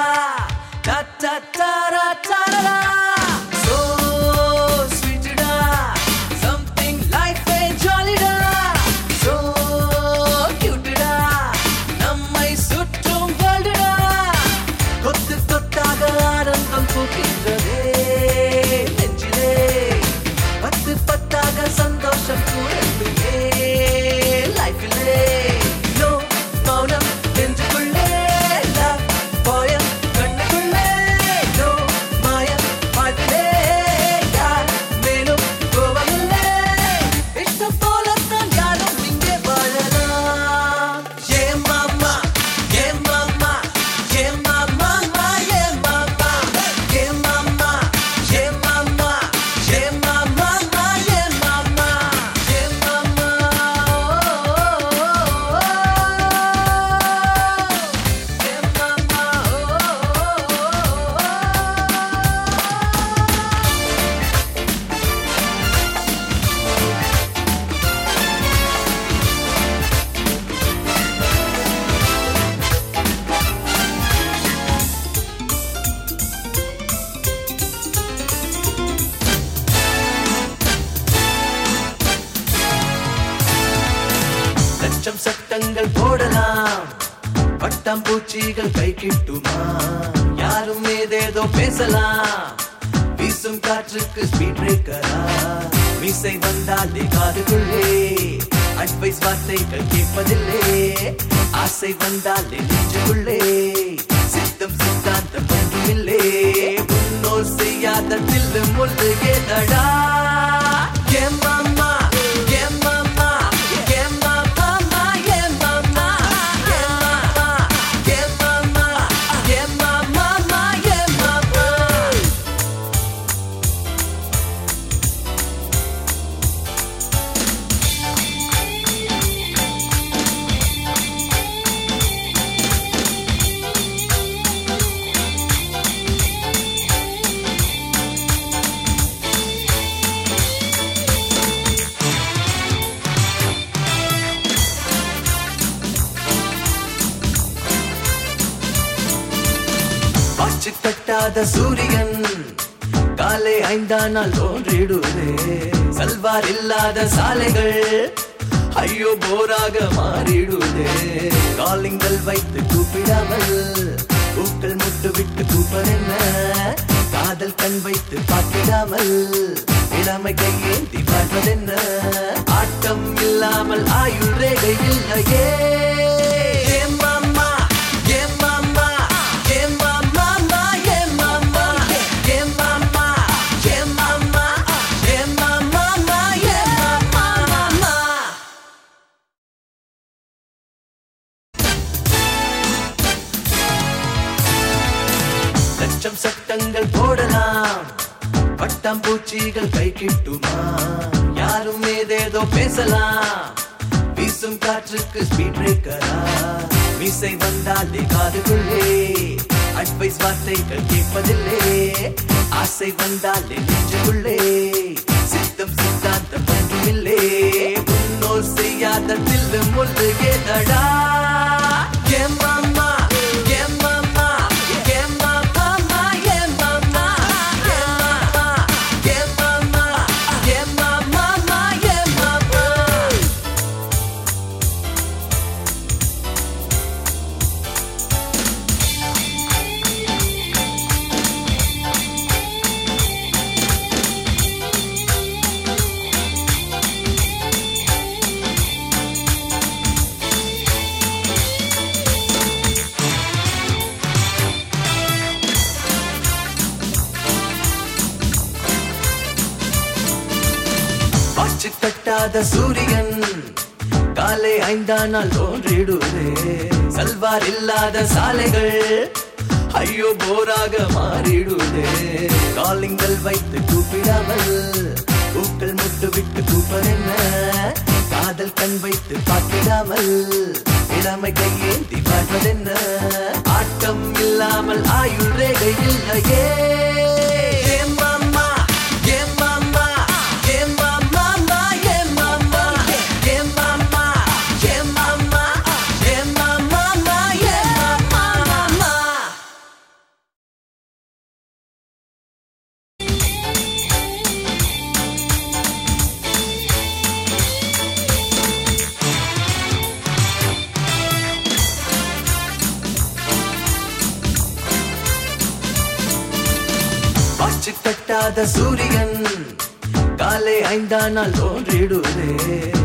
டா டா டா டா டா So sweet டா something life and jolly டா So cute டா நம்மை சுற்றும் world டா கொத்து கொத்தாக ஆனந்தம் பூக்கின்றதே நெஞ்சிலே பத்து பத்தாக சந்தோஷம் கூடவே லைஃபிலே நோ மௌனம் நெஞ்சுக்குள்ளே love போயம் கண்ணுக்குள்ளே நோ மாயம் வாழ்விலே யார் மேலும் கோவமில்லை இஷ்டம் போலத்தான் யாரும் இங்கே வாழலாம் ஏ மாமா ஏ மாமா ஏ மாமா ஏ மாமா ஏ மாமா ஏ மாமா ஏ மாமா ஏ மாமா ஏ மாமா ஏ மாமா லட்சம் சட்டங்கள் போடலாம் பட்டாம்பூச்சிகள் கை கிட்டுமா யாரும் ஏதேதோ பேசலாம் வீசும் காற்றுக்கு ஸ்பீட் பிரேக்கரா மீசை வந்தாலே காதுக்குள்ளே அட்வைஸ் வார்த்தைகள் கேட்பதில்லை ஆசை வந்தாலே நெஞ்சுக்குள்ளே சித்தம் சித்தாந்தம் ஒன்றுமில்லை முன்னோர் செய்யாத தில்லு முள்ளு ஏதடா என் மாமா என் மாமா என் மாமா என் மாமா என் மாமா என் மாமா என் மாமா என் மாமா வாச்சு கட்டாத சூரியன் காலை ஐந்தானால் தோன்றிடுதே சல்வார் இல்லாத சாலைகள் ஐயோ போராக மாறிடுதே காலிங்கள் வைத்து கூப்பிடாமல் பூக்கள் முட்டு விட்டு கூப்பதென்ன காதல் கண் வைத்து பார்த்திடாமல் இளமை கையேந்தி பார்ப்பதென்ன ஆட்டம் இல்லாமல் ஆயுள் ரேகை இல்லையே ஏ மாமா ஏ மாமா ஏ மாமா ஏ மாமா ஏ மாமா ஏ மாமா ஏ மாமா ஏ மாமா லட்சம் சட்டங்கள் போடலாம் பட்டாம்பூச்சிகள் கை கிட்டுமா யாரும் ஏதேதோ பேசலாம் வீசும் காற்றுக்கு ஸ்பீட் பிரேக்கரா மீசை வந்தாலே காதுக்குள்ளே அட்வைஸ் வார்த்தைகள் கேட்பதில்லை ஆசை வந்தாலே நெஞ்சுக்குள்ளே சித்தம் சித்தாந்தம் ஒன்றுமில்லை முன்னோர் செய்யாத தில்லு முள்ளு ஏதடா என் மாமா என் மாமா என் மாமா என் மாமா என் மாமா என் மாமா என் மாமா என் மாமா வாச்சு கட்டாத சூரியன் காலை ஐந்தானால் தோன்றிடுதே சல்வார் இல்லாத சாலைகள் ஐயோ போராக மாறிடுதே காலிங்கள் வைத்து கூப்பிடாமல் பூக்கள் முட்டு விட்டு கூப்பதென்ன காதல் கண் வைத்து பார்த்திடாமல் இளமை கையேந்தி பார்ப்பதென்ன ஆட்டம் இல்லாமல் ஆயுள் ரேகை இல்லையே ஏ மாமா ஏ மாமா ஏ மாமா ஏ மாமா ஏ மாமா ஏ மாமா ஏ மாமா ஏ மாமா ஆச்சு கட்டாத சூரியன் காலை ஐந்தானால் தோன்றிடுதே